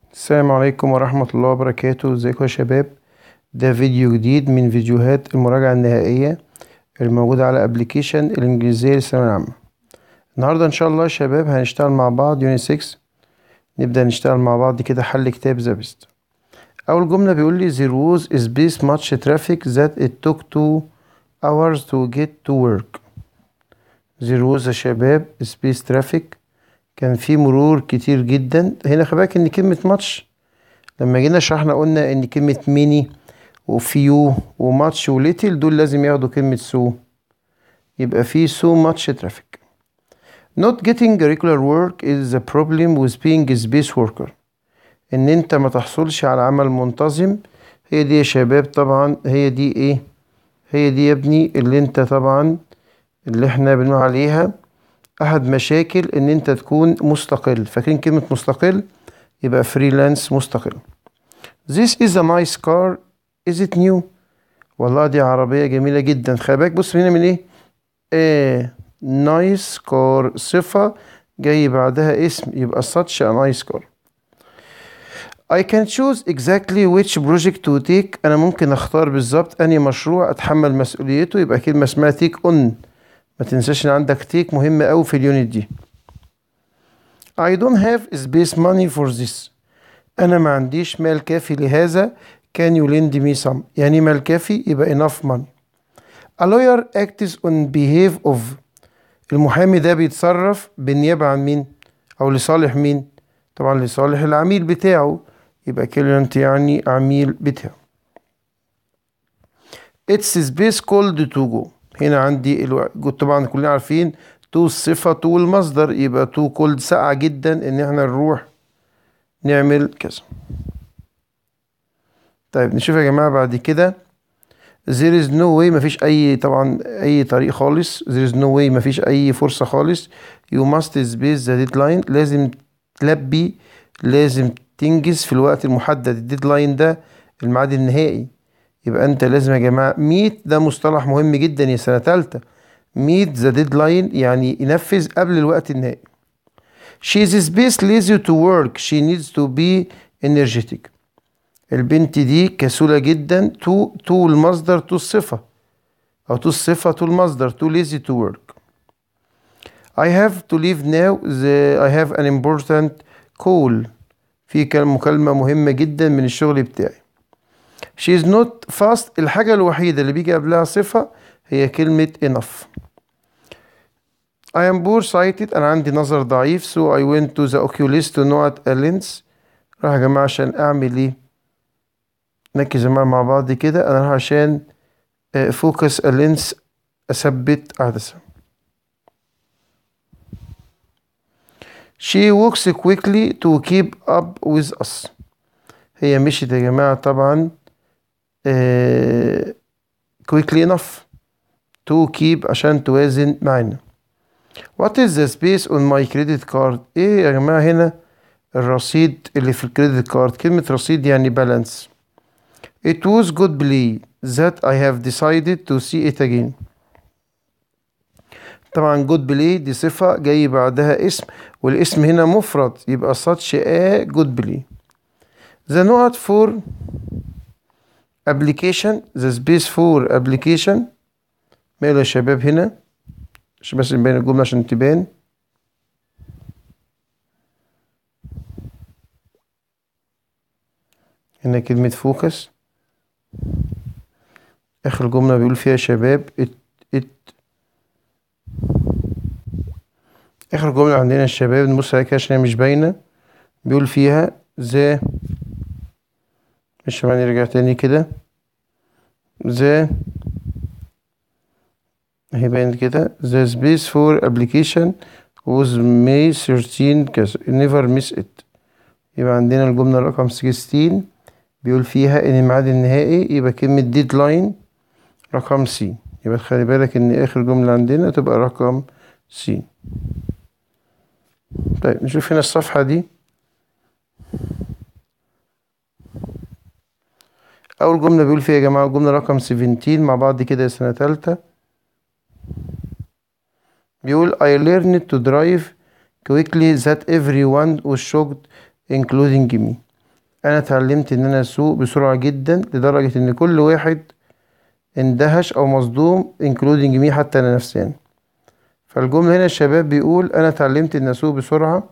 السلام عليكم ورحمة الله وبركاته ازيكم يا شباب ده فيديو جديد من فيديوهات المراجعة النهائية الموجودة على ابلكيشن الانجليزية للثانوية العامة النهاردة ان شاء الله يا شباب هنشتغل مع بعض يوني 6 نبدأ نشتغل مع بعض كده حل كتاب ذا بيست أول جملة بيقول لي there was space much traffic that it took two hours to get to work there was يا شباب space traffic كان في مرور كتير جدا هنا خلي بالك ان كلمة ماتش لما جينا شرحنا قلنا ان كلمة ميني وفيو وماتش وليتل دول لازم ياخدوا كلمة سو يبقى في سو ماتش ترافيك not getting regular work is a problem with being a space worker ان انت ما تحصلش على عمل منتظم هي دي يا شباب طبعا هي دي ايه هي دي يا ابني اللي انت طبعا اللي احنا بنقول عليها احد مشاكل ان انت تكون مستقل فاكرين كلمة مستقل يبقى فريلانس مستقل This is a nice car is it new والله دي عربية جميلة جدا خلي بالك بص هنا من ايه ايه nice car صفة جاي بعدها اسم يبقى such a nice car I can choose exactly which project to take أنا ممكن أختار بالظبط أنهي مشروع أتحمل مسؤوليته يبقى كلمة اسمها take on ما تنساش ان عندك تيك مهمة أوي في اليونت دي I don't have space money for this أنا ما عنديش مال كافي لهذا can you lend me some يعني مال كافي يبقى enough money A lawyer acts on behalf of المحامي ده بيتصرف بالنيابة عن مين أو لصالح مين طبعا لصالح العميل بتاعه يبقى كلينت يعني عميل بتاعه It's space called to go هنا عندي الو... طبعا كلنا عارفين تو الصفة تو المصدر يبقى تو كولد ساقعة جدا ان احنا نروح نعمل كذا طيب نشوف يا جماعة بعد كده there is no way مفيش اي طبعا اي طريق خالص there is no way مفيش اي فرصة خالص you must space the deadline لازم تلبي لازم تنجز في الوقت المحدد الديدلاين ده الميعاد النهائي يبقى انت لازم يا جماعه ميت ده مصطلح مهم جدا يا سنه ثالثه ميت ذا ديدلاين يعني ينفذ قبل الوقت النهائي she is space lazy to work she needs to be energetic البنت دي كسولة جدا تو تو المصدر تو الصفة أو تو الصفة تو المصدر تو lazy to work I have to leave now the, I have an important call في مكالمة مهمة جدا من الشغل بتاعي She is not fast الحاجة الوحيدة اللي بيجي قبلها صفة هي كلمة enough I am poor sighted أنا عندي نظر ضعيف so I went to the oculist to know at a lens راح يا جماعة عشان أعمل إيه نركز يا جماعة مع بعض كده أنا راح عشان فوكس a lens أثبت عدسة She walks quickly to keep up with us هي مشيت يا جماعة طبعا quickly enough to keep عشان توازن معانا What is the space on my credit card ايه يا جماعة هنا الرصيد اللي في الكريدت كارد كلمة رصيد يعني balance It was good play that I have decided to see it again طبعا good play دي صفة جاي بعدها اسم والاسم هنا مفرد يبقى such a good play The note for application the space for application ماله يا شباب هنا عشان بس نبين الجملة عشان تبان هنا كلمة فوكس آخر جملة بيقول فيها شباب it, it آخر جملة عندنا الشباب نبص عليها كده عشان هي مش باينة بيقول فيها ذا مش نرجع تاني كده ذا هي باين كده the space for application was May 13 كذا never miss it يبقى عندنا الجملة رقم 16 بيقول فيها ان الميعاد النهائي يبقى كلمة deadline رقم سي يبقى خلي بالك ان اخر جملة عندنا تبقى رقم سي طيب نشوف هنا الصفحة دي أول جملة بيقول فيها يا جماعة الجملة رقم 17 مع بعض كده سنة تالتة بيقول I learned to drive quickly that everyone was shocked including me انا اتعلمت ان انا اسوق بسرعة جدا لدرجة ان كل واحد اندهش او مصدوم including me حتى انا نفسي يعني فالجملة هنا الشباب بيقول انا اتعلمت ان اسوق بسرعة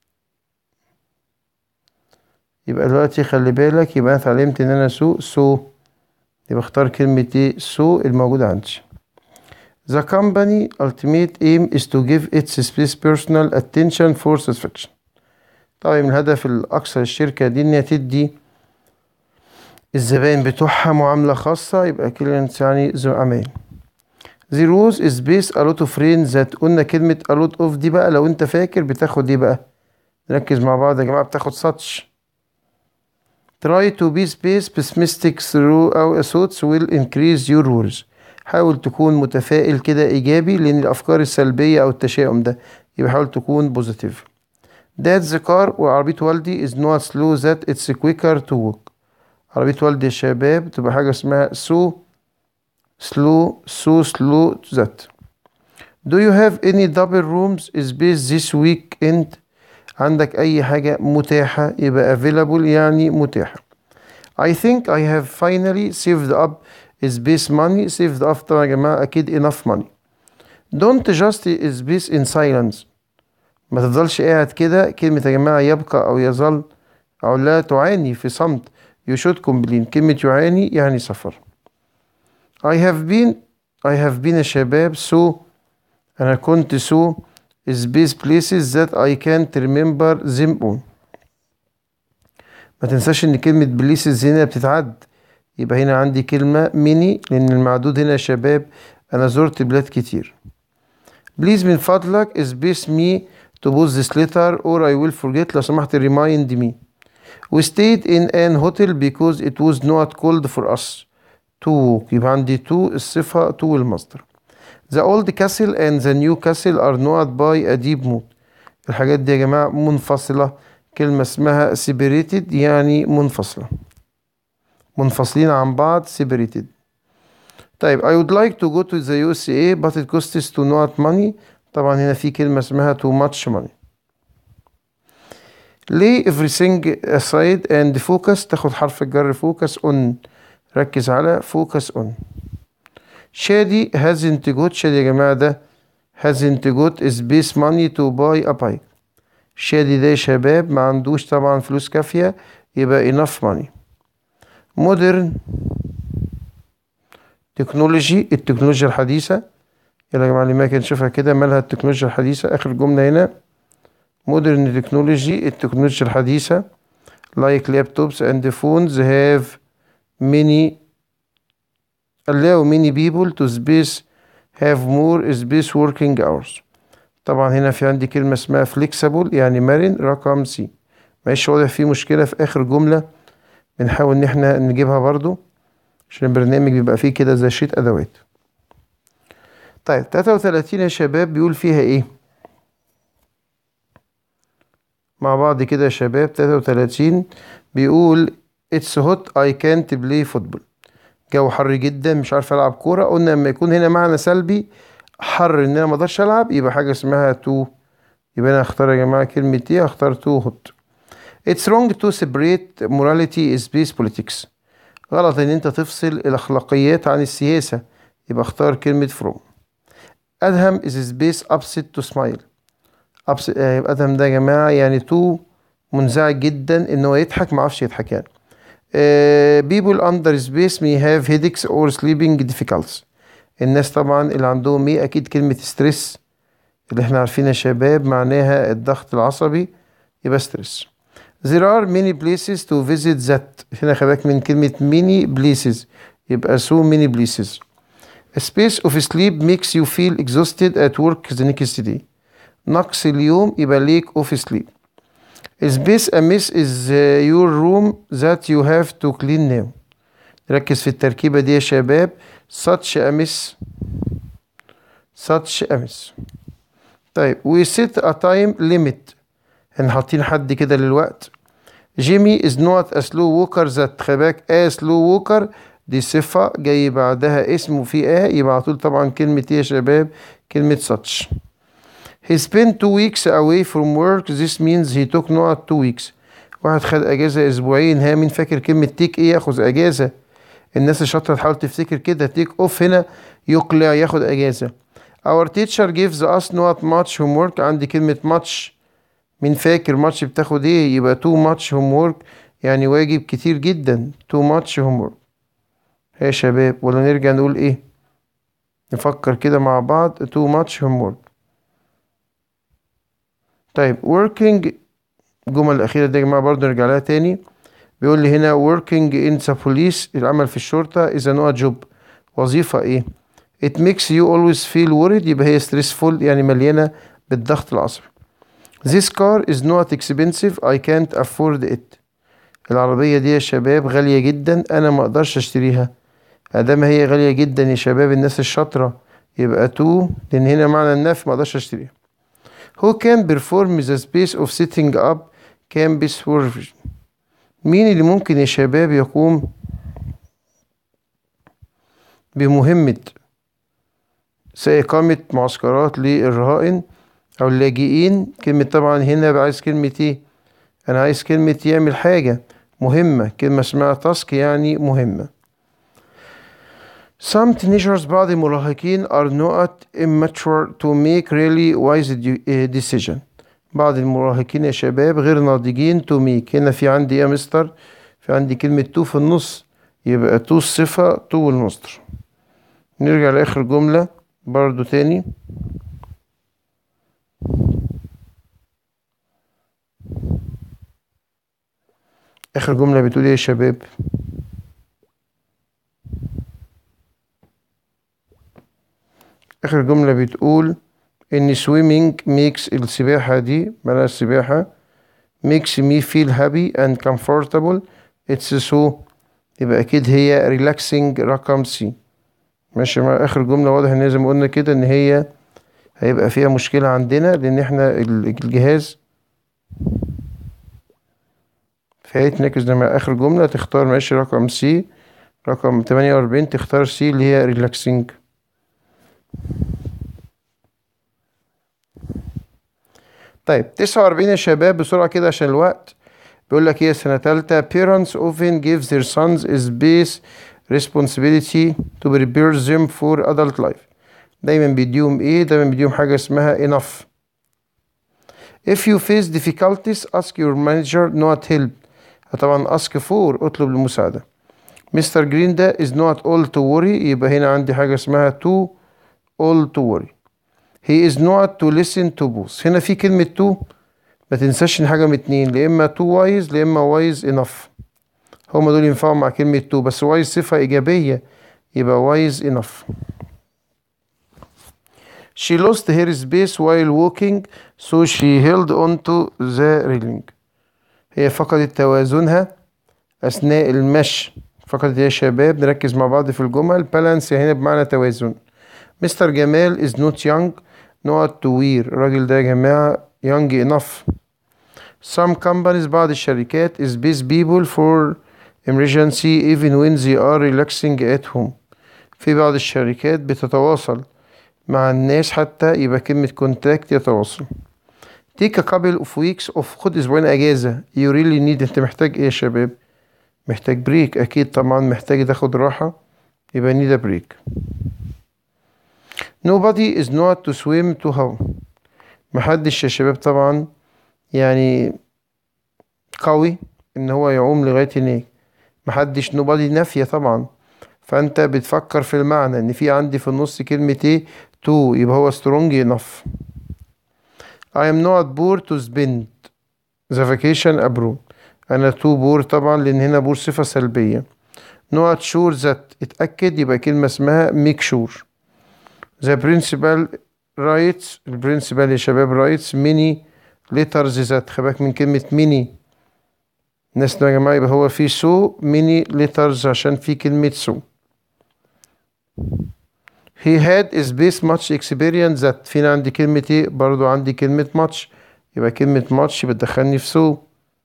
يبقى دلوقتي خلي بالك يبقى انا اتعلمت ان انا اسوق سو يبقى اختار كلمة ايه سو الموجودة عندي The company ultimate aim is to give its space personal attention for satisfaction طبعا من الهدف الأكثر الشركة دي إن هي تدي الزبائن بتوعها معاملة خاصة يبقى كلينتس يعني زعماء The rose is based a lot of rain that قلنا كلمة a lot of دي بقى لو أنت فاكر بتاخد إيه بقى نركز مع بعض يا جماعة بتاخد such Try to be space pessimistic through our thoughts will increase your worries حاول تكون متفائل كده إيجابي لأن الأفكار السلبية أو التشاؤم ده يبقى حاول تكون بوزيتيف Dad's car وعربية والدي is not slow that it's quicker to walk عربية والدي يا شباب تبقى حاجة اسمها so slow so slow that Do you have any double rooms space this weekend عندك أي حاجة متاحة يبقى available يعني متاحة I think I have finally saved up space money saved up طبعا يا جماعة أكيد enough money don't just space in silence ما تفضلش قاعد كده كلمة يا جماعة يبقى أو يظل أو لا تعاني في صمت you should complain كلمة يعاني يعني سفر I have been I have been يا شباب so أنا كنت so space places that I can't remember them all ما تنساش ان كلمة places هنا بتتعد يبقى هنا عندي كلمة ميني لان المعدود هنا يا شباب انا زرت بلاد كتير Please من فضلك space me to put this letter or I will forget لو سمحت remind me We stayed in an hotel because it was not cold for us to walk يبقى عندي to الصفة to المصدر The old castle and the new castle are not by a deep moat الحاجات دي يا جماعة منفصلة كلمة اسمها separated يعني منفصلة منفصلين عن بعض separated طيب I would like to go to the USA but it costs too much money طبعا هنا في كلمة اسمها too much money lay everything aside and focus تاخد حرف الجر focus on ركز على focus on شادي hasn't got شادي يا جماعة ده hasn't got space money to buy a bike شادي ده يا شباب ما عندوش طبعا فلوس كافية يبقى enough money modern تكنولوجي التكنولوجيا الحديثة يلا يا جماعة اللي ما كان شوفها كده مالها التكنولوجيا الحديثة آخر جملة هنا modern technology التكنولوجيا الحديثة like laptops and phones have many allow many people to space have more space working hours طبعا هنا في عندي كلمة اسمها flexible يعني مرن رقم سي ماشي واضح في مشكلة في آخر جملة بنحاول إن احنا نجيبها برضو عشان البرنامج بيبقى فيه كده زي شيت أدوات طيب تلاتة وتلاتين يا شباب بيقول فيها إيه مع بعض كده يا شباب تلاتة وتلاتين بيقول It's hot I can't play football جو حر جدا مش عارف العب كوره قلنا لما يكون هنا معنى سلبي حر ان انا ما اقدرش العب يبقى حاجه اسمها تو يبقى انا اختار يا جماعه كلمه ايه اختار تو هوت It's wrong to separate morality space politics غلط ان انت تفصل الاخلاقيات عن السياسه يبقى اختار كلمه from ادهم is space upset to smile upset آه يبقى ادهم ده يا جماعه يعني تو منزعج جدا ان هو يضحك ما عرفش يضحك يعني Uh, people under space may have headaches or sleeping difficulties الناس طبعا اللي عندهم ايه اكيد كلمة ستريس اللي احنا عارفينها يا شباب معناها الضغط العصبي يبقى ستريس there are many places to visit that هنا خلي من كلمة many places يبقى so many places a space of sleep makes you feel exhausted at work the next day نقص اليوم يبقى lack of sleep Space a mess is your room that you have to clean now. ركز في التركيبة دي يا شباب such a mess such a mess طيب we set a time limit احنا حاطين حد كده للوقت جيمي is not a slow walker that خباك a slow walker دي صفة جاي بعدها اسم وفي a يبقى على طول طبعا كلمة ايه يا شباب كلمة such He spent two weeks away from work. This means he took not two weeks. واحد خد اجازة اسبوعين ها مين فاكر كلمة تيك ايه ياخد اجازة الناس الشاطرة تحاول تفتكر كده تيك اوف هنا يقلع ياخد اجازة our teacher gives us not much homework عندي كلمة much مين فاكر ماتش بتاخد ايه يبقى too much homework يعني واجب كتير جدا too much homework يا شباب ولا نرجع نقول ايه نفكر كده مع بعض too much homework طيب working الجمل الأخيرة دي يا جماعة برضه نرجع لها تاني بيقول لي هنا working in the police العمل في الشرطة is a job وظيفة ايه it makes you always feel worried يبقى هي stressful يعني مليانة بالضغط العصبي this car is not expensive I can't afford it العربية دي يا شباب غالية جدا أنا ما أقدرش أشتريها أدام هي غالية جدا يا شباب الناس الشاطرة يبقى تو لأن هنا معنى النفي ما أقدرش أشتريها who can perform the space of setting up campus for مين اللي ممكن يا شباب يقوم بمهمة إقامة معسكرات للرهائن أو اللاجئين كلمة طبعا هنا عايز كلمة إيه؟ أنا عايز كلمة يعمل حاجة مهمة كلمة اسمها تاسك يعني مهمة Some teenagers بعض المراهقين are not immature to make really wise decision بعض المراهقين يا شباب غير ناضجين to make هنا في عندي إيه يا مستر في عندي كلمة تو في النص يبقى تو الصفة تو المصدر نرجع لآخر جملة برضو تاني آخر جملة بتقول إيه يا شباب آخر جملة بتقول إن swimming makes السباحة دي معناها السباحة makes me feel happy and comfortable it's so يبقى أكيد هي relaxing رقم سي ماشي مع آخر جملة واضح إن زي ما قلنا كده إن هي هيبقى فيها مشكلة عندنا لأن إحنا الجهاز فهيتنكس مع آخر جملة تختار ماشي رقم سي رقم تمانية وأربعين تختار سي اللي هي relaxing طيب تسعة وأربعين يا شباب بسرعة كده عشان الوقت بيقول لك ايه سنة تالتة parents often give their sons a space responsibility to prepare them for adult life دايما بيديهم ايه دايما بيديهم حاجة اسمها enough if you face difficulties ask your manager not help طبعا ask for اطلب المساعدة مستر جرين ده is not all to worry يبقى هنا عندي حاجة اسمها to all to worry he is not to listen to both هنا في كلمة to ما تنساش ان حاجة من اتنين يا اما to wise يا اما wise enough هما دول ينفعوا مع كلمة to بس wise صفة إيجابية يبقى wise enough she lost her space while walking so she held on to the railing هي فقدت توازنها أثناء المشي فقدت يا شباب نركز مع بعض في الجمل بالانس هنا بمعنى توازن مستر جمال is not young not to wear الراجل ده يا جماعة young enough some companies بعض الشركات is best people for emergency even when they are relaxing at home في بعض الشركات بتتواصل مع الناس حتى يبقى كلمة contact يتواصل take a couple of weeks of خد أسبوعين أجازة you really need أنت محتاج إيه يا شباب محتاج بريك أكيد طبعا محتاج تاخد راحة يبقى need a break nobody is not to swim to how محدش يا شباب طبعا يعني قوي ان هو يعوم لغاية هناك محدش nobody نافية طبعا فانت بتفكر في المعنى ان في عندي في النص كلمة ايه to يبقى هو strong enough I am not poor to spend the vacation abroad انا too poor طبعا لان هنا poor صفة سلبية not sure that اتأكد يبقى كلمة اسمها make sure the principal writes البرنسبال يا شباب writes many letters that خباك من كلمة many الناس يا جماعة يبقى هو في so many letters عشان في كلمة so he had space much experience that فين عندي كلمة ايه برضو عندي كلمة much يبقى كلمة much بتدخلني في so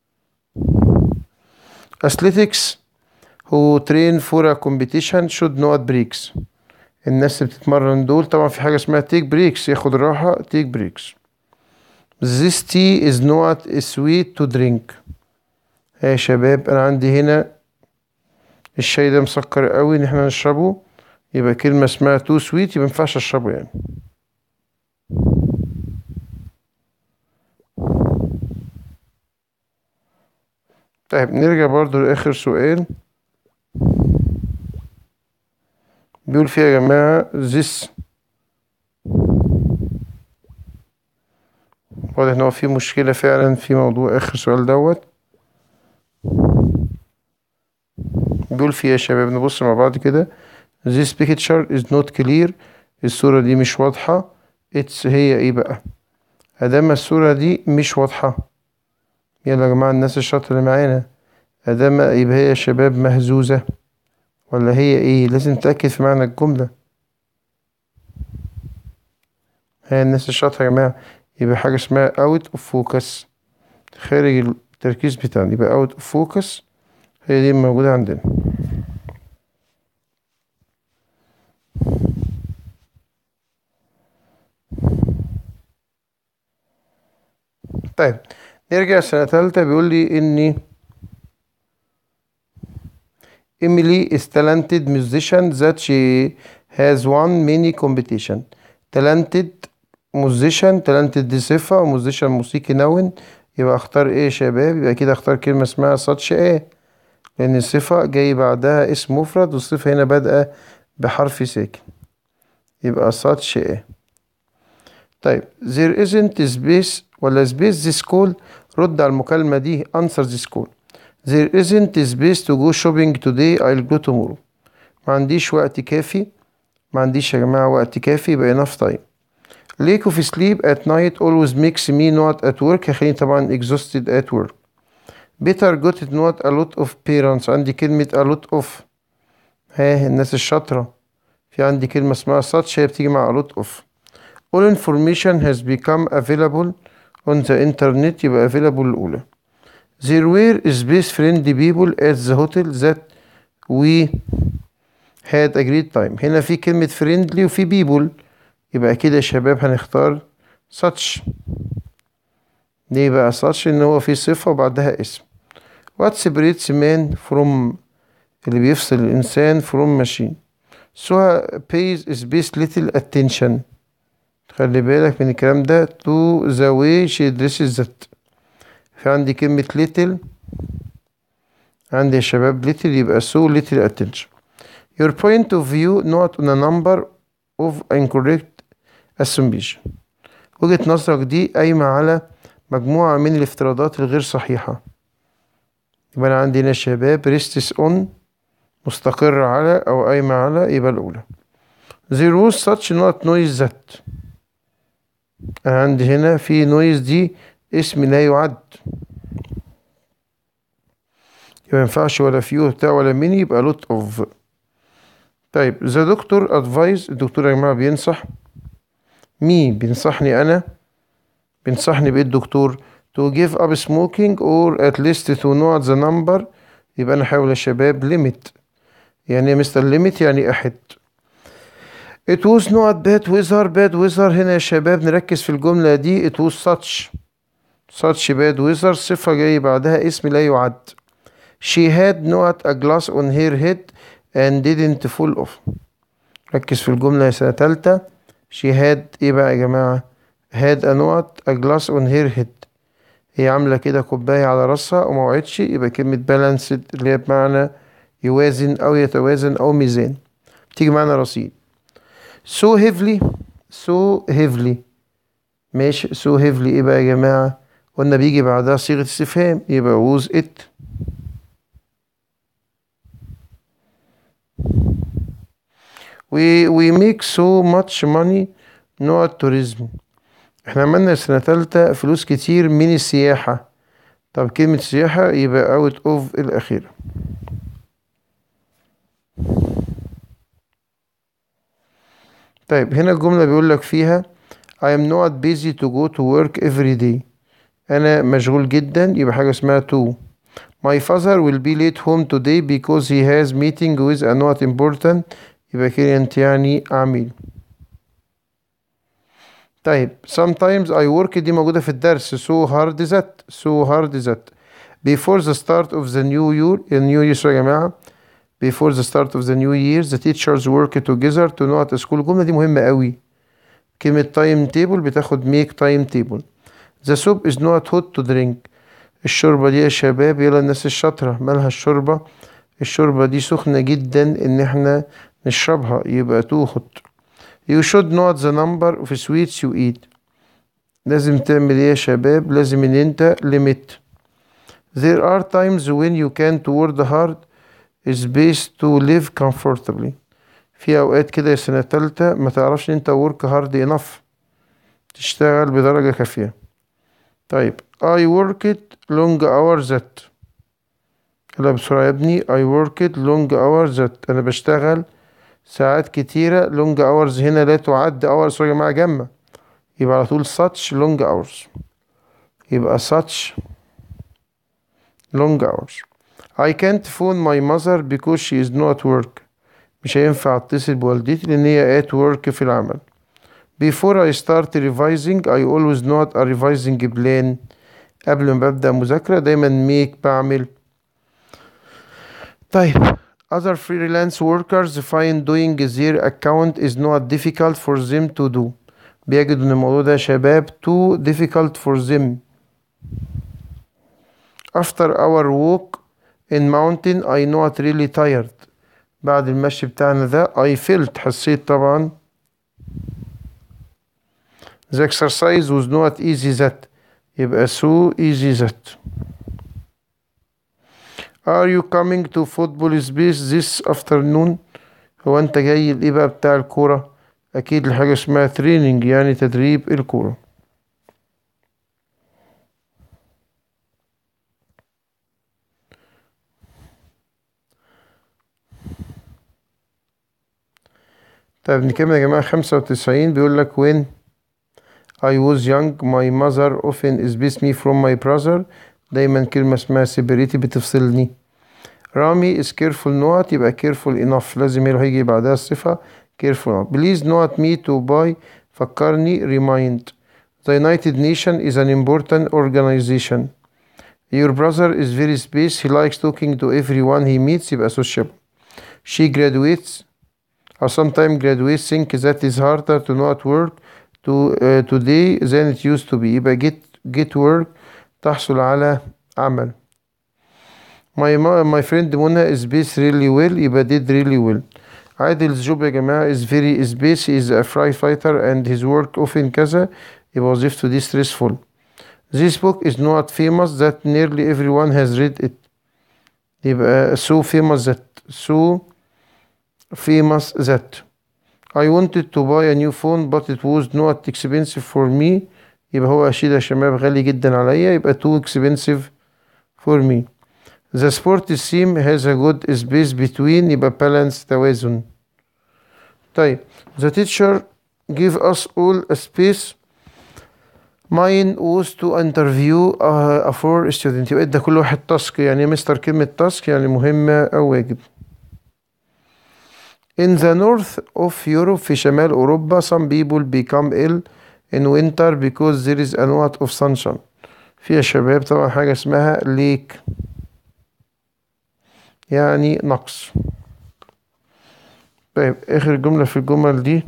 athletics who train for a competition should not breaks الناس اللي بتتمرن دول طبعا في حاجة اسمها تيك بريكس ياخد راحة تيك بريكس This tea is not sweet to drink يا شباب انا عندي هنا الشاي ده مسكر قوي ان احنا نشربه يبقى كلمة اسمها تو سويت يبقى مينفعش اشربه يعني طيب نرجع برضو لآخر سؤال بيقول فيها يا جماعة this واضح ان هو في مشكلة فعلا في موضوع آخر سؤال دوت بيقول فيها يا شباب نبص مع بعض كده this picture is not clear الصورة دي مش واضحة it's هي ايه بقى ادام الصورة دي مش واضحة يلا يا جماعة الناس الشاطرة اللي معانا ادام يبقى هي يا شباب مهزوزة ولا هي ايه لازم نتأكد في معنى الجملة هي الناس الشاطرة يا جماعة يبقى حاجة اسمها out of focus خارج التركيز بتاعنا يبقى out of focus هي دي موجودة عندنا طيب نرجع سنة تالتة بيقول لي إني Emily is talented musician that she has won many competition talented musician talented دي صفة وmusician موسيقي نون يبقى اختار ايه يا شباب يبقى كده اختار كلمة اسمها such ايه لأن الصفة جاي بعدها اسم مفرد والصفة هنا بادئة بحرف ساكن يبقى such ايه طيب there isn't space ولا space this call رد على المكالمة دي answer this call there isn't space to go shopping today I'll go tomorrow ما عنديش وقت كافي ما عنديش يا جماعة وقت كافي يبقى enough time lack of sleep at night always makes me not at work هيخليني طبعا exhausted at work better got it not a lot of parents عندي كلمة a lot of ها الناس الشاطرة في عندي كلمة اسمها such هي بتيجي مع a lot of all information has become available on the internet يبقى available الأولى there were space friendly people at the hotel that we had a great time هنا في كلمة friendly وفي people يبقى كده يا شباب هنختار such ليه بقى such ان هو في صفة وبعدها اسم what separates man from اللي بيفصل الإنسان from machine so pays space little attention خلي بالك من الكلام ده to the way she dresses that في عندي كلمة little عندي يا شباب little يبقى so little attention your point of view not on a number of incorrect assumption وجهة نظرك دي قايمة على مجموعة من الافتراضات الغير صحيحة يبقى أنا عندي هنا يا شباب restes on مستقر على أو قايمة على يبقى الأولى there was such not noise that أنا عندي هنا في noise دي اسم لا يعد يبقى مينفعش ولا فيه بتاع ولا ميني يبقى lot of طيب the doctor advice الدكتور يا جماعة بينصح مين بينصحني أنا بينصحني بإيه الدكتور to give up smoking or at least to know the number يبقى أنا أحاول يا شباب limit يعني إيه مستر limit يعني أحد it was not bad weather bad weather هنا يا شباب نركز في الجملة دي it was such such bad weather صفة جاي بعدها اسم لا يعد she had not a glass on her head and didn't fall off ركز في الجملة يا سنة تالتة she had ايه بقى يا جماعة had a not a glass on her head هي عاملة كده كوباية على راسها وما وقعتش يبقى كلمة balanced اللي هي بمعنى يوازن أو يتوازن أو ميزان بتيجي معانا رصيد so heavily so heavily ماشي so heavily ايه بقى يا جماعة قلنا بيجي بعدها صيغة استفهام يبقى was it we we make so much money نوع التوريزم احنا عملنا سنة تالتة فلوس كتير من السياحة طب كلمة سياحة يبقى out of الأخيرة طيب هنا الجملة بيقول لك فيها I am not busy to go to work every day أنا مشغول جدا يبقى حاجة اسمها to My father will be late home today because he has meeting with a not important يبقى كده انت يعني عميل طيب sometimes I work دي موجودة في الدرس so hard that so hard that before the start of the new year new year يا جماعة before the start of the new year the teachers work together to not school الجملة دي مهمة قوي كلمة تايم تيبل بتاخد ميك تايم تيبل the soup is not hot to drink الشوربة دي يا شباب يلا الناس الشاطرة مالها الشوربة الشوربة دي سخنة جدا ان احنا نشربها يبقى تو hot you should know the number of sweets you eat لازم تعمل ايه يا شباب لازم ان انت limit there are times when you can't work hard space to live comfortably في اوقات كده يا سنة تالتة ما تعرفش ان انت work hard enough تشتغل بدرجة كافية طيب I worked long hours that يلا بسرعة يا ابني I worked long hours that أنا بشتغل ساعات كتيرة long hours هنا لا تعد hours يا جماعة جمع يبقى على طول such long hours يبقى such long hours I can't phone my mother because she is not at work مش هينفع اتصل بوالدتي لأن هي at work في العمل Before I start revising I always note a revising plan قبل ما ببدأ مذاكرة دايما make بعمل طيب other freelance workers find doing their account is not difficult for them to do بيجدوا ان الموضوع ده يا شباب too difficult for them after our walk in mountain I not really tired بعد المشي بتاعنا ده I felt حسيت طبعا the exercise was not easy that يبقى so easy that Are you coming to football space this afternoon هو انت جاي الايه بقى بتاع الكورة اكيد الحاجة اسمها تريننج يعني تدريب الكورة طيب نكمل يا جماعة خمسة وتسعين بيقول لك when I was young my mother often dismissed me from my brother دايما كلمة اسمها separate بتفصلني رامي is careful not يبقى careful enough لازم هي هيجي بعدها الصفة careful enough please not me to buy فكرني remind the United Nations is an important organization your brother is very space he likes talking to everyone he meets يبقى sociable she graduates or sometimes graduates think that is harder to not work to uh, today than it used to be يبقى get get work تحصل على عمل my my friend منى is based really well يبقى did really well عادل job يا جماعة is very space is a firefighter and his work often كذا يبقى وظيفته دي stressful this book is not famous that nearly everyone has read it يبقى so famous that so famous that I wanted to buy a new phone but it was not expensive for me يبقى هو أشيد يا شباب غالي جدا عليا يبقى too expensive for me the sport team has a good space between يبقى balance توازن طيب the teacher give us all a space mine was to interview a, a four student يبقى ادى كل واحد تاسك يعني مستر كلمة تاسك يعني مهمة أو واجب In the north of Europe في شمال أوروبا some people become ill in winter because there is a lot of sunshine في يا شباب طبعا حاجة اسمها ليك يعني نقص طيب آخر جملة في الجمل دي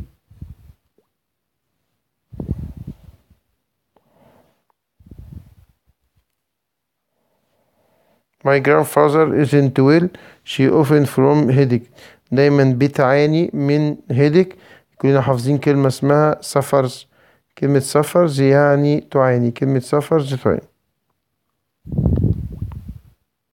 My grandfather isn't well she often from headache دايما بتعاني من هيدك كلنا حافظين كلمة اسمها سفرز كلمة سفرز يعني تعاني كلمة سفرز تعاني